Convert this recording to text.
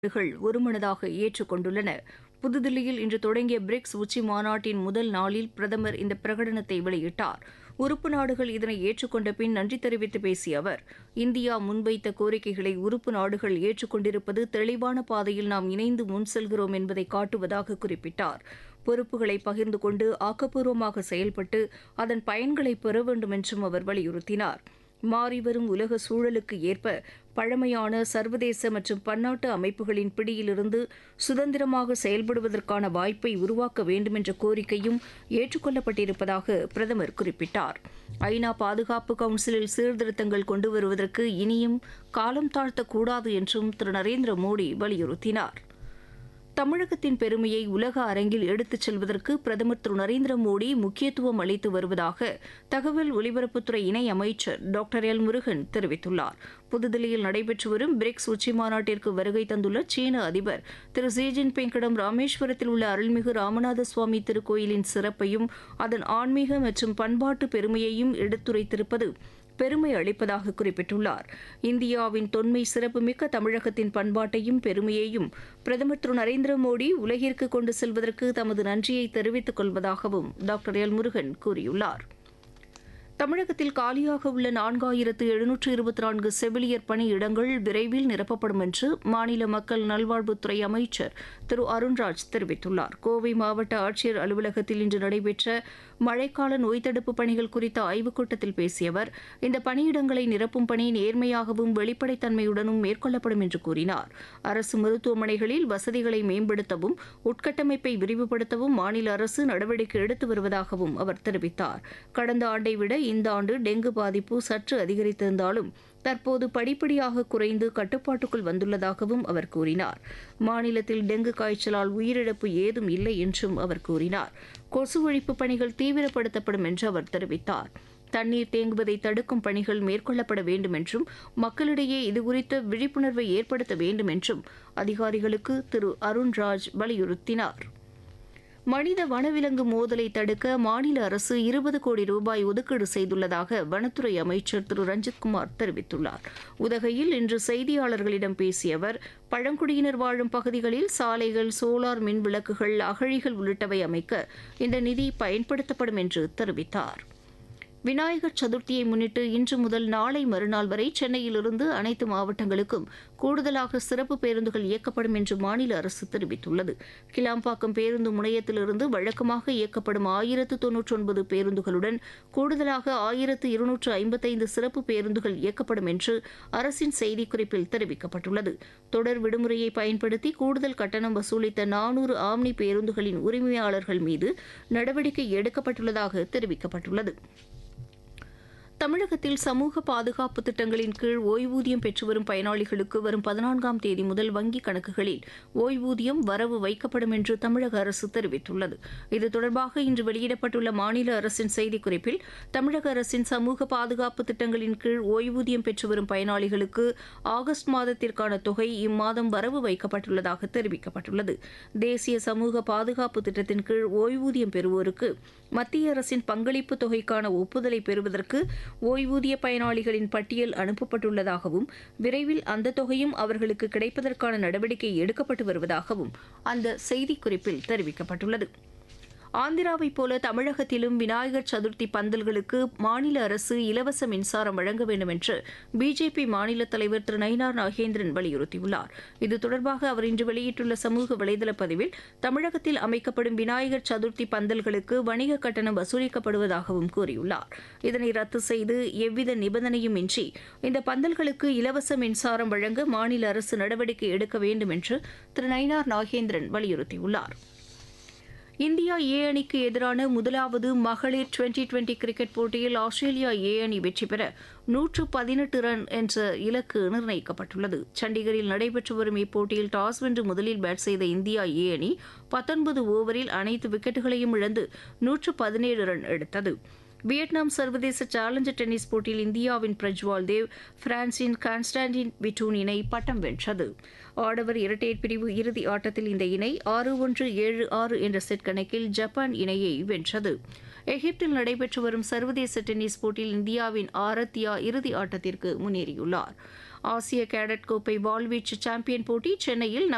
நாடுகள் ஒருமனதாக ஏற்றுக் கொண்டுள்ளன புதுதில்லியில் இன்று தொடங்கிய பிரிக்ஸ் உச்சி மாநாட்டின் முதல் நாளில் பிரதமர் இந்த பிரகடனத்தை வெளியிட்டார் உறுப்பு நாடுகள் இதனை ஏற்றுக்கொண்ட பின் நன்றி தெரிவித்து பேசிய அவர் இந்தியா முன்வைத்த கோரிக்கைகளை உறுப்பு நாடுகள் ஏற்றுக்கொண்டிருப்பது தெளிவான பாதையில் நாம் இணைந்து முன் செல்கிறோம் என்பதை காட்டுவதாக குறிப்பிட்டார் பொறுப்புகளை பகிர்ந்து கொண்டு ஆக்கப்பூர்வமாக செயல்பட்டு அதன் பயன்களை பெற வேண்டும் என்றும் அவர் வலியுறுத்தினார் மாறிவரும் உலக சூழலுக்கு ஏற்ப பழமையான சர்வதேச மற்றும் பன்னாட்டு அமைப்புகளின் பிடியிலிருந்து சுதந்திரமாக செயல்படுவதற்கான வாய்ப்பை உருவாக்க வேண்டும் என்ற கோரிக்கையும் ஏற்றுக்கொள்ளப்பட்டிருப்பதாக பிரதமர் குறிப்பிட்டார் ஐநா பாதுகாப்பு கவுன்சிலில் சீர்திருத்தங்கள் கொண்டு வருவதற்கு இனியும் காலம் தாழ்த்தக்கூடாது என்றும் திரு நரேந்திர மோடி வலியுறுத்தினார் தமிழகத்தின் பெருமையை உலக அரங்கில் எடுத்துச் செல்வதற்கு பிரதமர் திரு நரேந்திர மோடி முக்கியத்துவம் அளித்து வருவதாக தகவல் ஒலிபரப்புத்துறை இணை அமைச்சர் டாக்டர் எல் முருகன் தெரிவித்துள்ளார் புதுதில்லியில் நடைபெற்று வரும் பிரிக்ஸ் உச்சிமாநாட்டிற்கு வருகை தந்துள்ள சீன அதிபர் திரு ஜி ஜின்பிங்கிடம் ராமேஸ்வரத்தில் உள்ள அருள்மிகு ராமநாத சுவாமி திருக்கோயிலின் சிறப்பையும் அதன் ஆன்மீக மற்றும் பண்பாட்டு பெருமையையும் எடுத்துரைத்திருப்பது பெருமை அளிப்பதாக குறிப்பிட்டுள்ளார் இந்தியாவின் தொன்மை சிறப்புமிக்க தமிழகத்தின் பண்பாட்டையும் பெருமையையும் பிரதமர் திரு நரேந்திர மோடி உலகிற்கு கொண்டு செல்வதற்கு தமது நன்றியை தெரிவித்துக் கொள்வதாகவும் டாக்டர் எல் முருகன் கூறியுள்ளார் தமிழகத்தில் காலியாக உள்ள நான்காயிரத்து எழுநூற்று இருபத்தி நான்கு செவிலியர் பணியிடங்கள் விரைவில் நிரப்பப்படும் என்று மாநில மக்கள் நல்வாழ்வுத்துறை அமைச்சர் திரு அருண்ராஜ் தெரிவித்துள்ளார் கோவை மாவட்ட ஆட்சியர் அலுவலகத்தில் இன்று நடைபெற்ற மழைக்கால நோய் தடுப்பு பணிகள் குறித்த ஆய்வுக் கூட்டத்தில் பேசிய அவர் இந்த பணியிடங்களை நிரப்பும் பணி நேர்மையாகவும் வெளிப்படைத்தன்மையுடனும் மேற்கொள்ளப்படும் என்று கூறினார் அரசு மருத்துவமனைகளில் வசதிகளை மேம்படுத்தவும் உட்கட்டமைப்பை விரிவுபடுத்தவும் மாநில அரசு நடவடிக்கை எடுத்து வருவதாகவும் அவர் தெரிவித்தார் கடந்த ஆண்டை விட இந்த ஆண்டு டெங்கு பாதிப்பு சற்று அதிகரித்திருந்தாலும் தற்போது படிப்படியாக குறைந்து கட்டுப்பாட்டுக்குள் வந்துள்ளதாகவும் அவர் கூறினார் மாநிலத்தில் டெங்கு காய்ச்சலால் உயிரிழப்பு ஏதும் இல்லை என்றும் அவர் கூறினார் கொசு ஒழிப்பு பணிகள் தீவிரப்படுத்தப்படும் என்று அவர் தெரிவித்தார் தண்ணீர் தேங்குவதை தடுக்கும் பணிகள் மேற்கொள்ளப்பட வேண்டும் என்றும் மக்களிடையே இதுகுறித்த விழிப்புணர்வை ஏற்படுத்த வேண்டும் என்றும் அதிகாரிகளுக்கு திரு அருண்ராஜ் வலியுறுத்தினார் மனித வனவிலங்கு மோதலை தடுக்க மாநில அரசு இருபது கோடி ரூபாய் ஒதுக்கீடு செய்துள்ளதாக வனத்துறை அமைச்சர் திரு ரஞ்சித்குமார் தெரிவித்துள்ளார் உதகையில் இன்று செய்தியாளர்களிடம் பேசிய அவர் பழங்குடியினர் வாழும் பகுதிகளில் சாலைகள் சோலார் மின் விளக்குகள் அகழிகள் உள்ளிட்டவை அமைக்க இந்த நிதி பயன்படுத்தப்படும் என்று தெரிவித்தார் விநாயகர் சதுர்த்தியை முன்னிட்டு இன்று முதல் நாளை மறுநாள் வரை சென்னையிலிருந்து அனைத்து மாவட்டங்களுக்கும் கூடுதலாக சிறப்பு பேருந்துகள் இயக்கப்படும் என்று மாநில அரசு தெரிவித்துள்ளது கிளாம்பாக்கம் பேருந்து முனையத்திலிருந்து வழக்கமாக இயக்கப்படும் ஆயிரத்து தொன்னூற்றி ஒன்பது பேருந்துகளுடன் கூடுதலாக ஆயிரத்து இருநூற்று ஐம்பத்தைந்து சிறப்பு பேருந்துகள் இயக்கப்படும் என்று அரசின் செய்திக்குறிப்பில் தெரிவிக்கப்பட்டுள்ளது தொடர் விடுமுறையை பயன்படுத்தி கூடுதல் கட்டணம் வசூலித்த நானூறு ஆம்னி பேருந்துகளின் உரிமையாளர்கள் மீது நடவடிக்கை எடுக்கப்பட்டுள்ளதாக தெரிவிக்கப்பட்டுள்ளது தமிழகத்தில் சமூக பாதுகாப்பு திட்டங்களின் கீழ் ஓய்வூதியம் பெற்று வரும் பயனாளிகளுக்கு வரும் பதினான்காம் தேதி முதல் வங்கிக் கணக்குகளில் ஓய்வூதியம் வரவு வைக்கப்படும் என்று தமிழக அரசு தெரிவித்துள்ளது இது தொடர்பாக இன்று வெளியிடப்பட்டுள்ள மாநில அரசின் செய்திக்குறிப்பில் தமிழக அரசின் சமூக பாதுகாப்பு திட்டங்களின் கீழ் ஓய்வூதியம் பெற்று வரும் பயனாளிகளுக்கு ஆகஸ்ட் மாதத்திற்கான தொகை இம்மாதம் வரவு வைக்கப்பட்டுள்ளதாக தெரிவிக்கப்பட்டுள்ளது தேசிய சமூக பாதுகாப்பு திட்டத்தின் கீழ் ஓய்வூதியம் பெறுவோருக்கு மத்திய அரசின் பங்களிப்பு தொகைக்கான ஒப்புதலை பெறுவதற்கு ஓய்வூதிய பயனாளிகளின் பட்டியல் அனுப்பப்பட்டுள்ளதாகவும் விரைவில் அந்த தொகையும் அவர்களுக்கு கிடைப்பதற்கான நடவடிக்கை எடுக்கப்பட்டு வருவதாகவும் அந்த செய்திக்குறிப்பில் தெரிவிக்கப்பட்டுள்ளது ஆந்திராவைப் போல தமிழகத்திலும் விநாயகர் சதுர்த்தி பந்தல்களுக்கு மாநில அரசு இலவச மின்சாரம் வழங்க வேண்டும் என்று பிஜேபி மாநில தலைவர் திரு நயினார் நாகேந்திரன் வலியுறுத்தியுள்ளார் இது தொடர்பாக அவர் இன்று வெளியிட்டுள்ள சமூக வலைதள பதிவில் தமிழகத்தில் அமைக்கப்படும் விநாயகர் சதுர்த்தி பந்தல்களுக்கு வணிக கட்டணம் வசூலிக்கப்படுவதாகவும் கூறியுள்ளார் இதனை ரத்து செய்து எவ்வித நிபந்தனையும் இன்றி இந்த பந்தல்களுக்கு இலவச மின்சாரம் வழங்க மாநில அரசு நடவடிக்கை எடுக்க வேண்டும் என்று திரு நயினார் நாகேந்திரன் வலியுறுத்தியுள்ளார் இந்தியா ஏ அணிக்கு எதிரான முதலாவது மகளிர் டுவெண்டி டுவெண்டி கிரிக்கெட் போட்டியில் ஆஸ்திரேலியா ஏ அணி வெற்றி பெற நூற்று பதினெட்டு ரன் என்ற இலக்கு நிர்ணயிக்கப்பட்டுள்ளது சண்டிகரில் நடைபெற்று வரும் இப்போட்டியில் டாஸ் வென்று முதலில் பேட் செய்த இந்தியா ஏ அணி பத்தொன்பது ஓவரில் அனைத்து விக்கெட்டுகளையும் இழந்து நூற்று பதினேழு ரன் எடுத்தது வியட்நாம் சர்வதேச சேலஞ்சர் டென்னிஸ் போட்டியில் இந்தியாவின் பிரஜ்வால் தேவ் பிரான்சின் கான்ஸ்டான்டின் பிட்டூன் இணை பட்டம் வென்றது ஆடவர் இரட்டையர் பிரிவு இறுதி ஆட்டத்தில் இந்த இணை ஆறு ஒன்று ஏழு ஆறு என்ற செட் கணக்கில் ஜப்பான் இணையை வென்றது எகிப்தில் நடைபெற்று வரும் சர்வதேச டென்னிஸ் போட்டியில் இந்தியாவின் ஆரத்யா இறுதி ஆட்டத்திற்கு முன்னேறியுள்ளார் ஆசிய கேடட் கோப்பை வாள்வீச்சு சாம்பியன் போட்டி சென்னையில்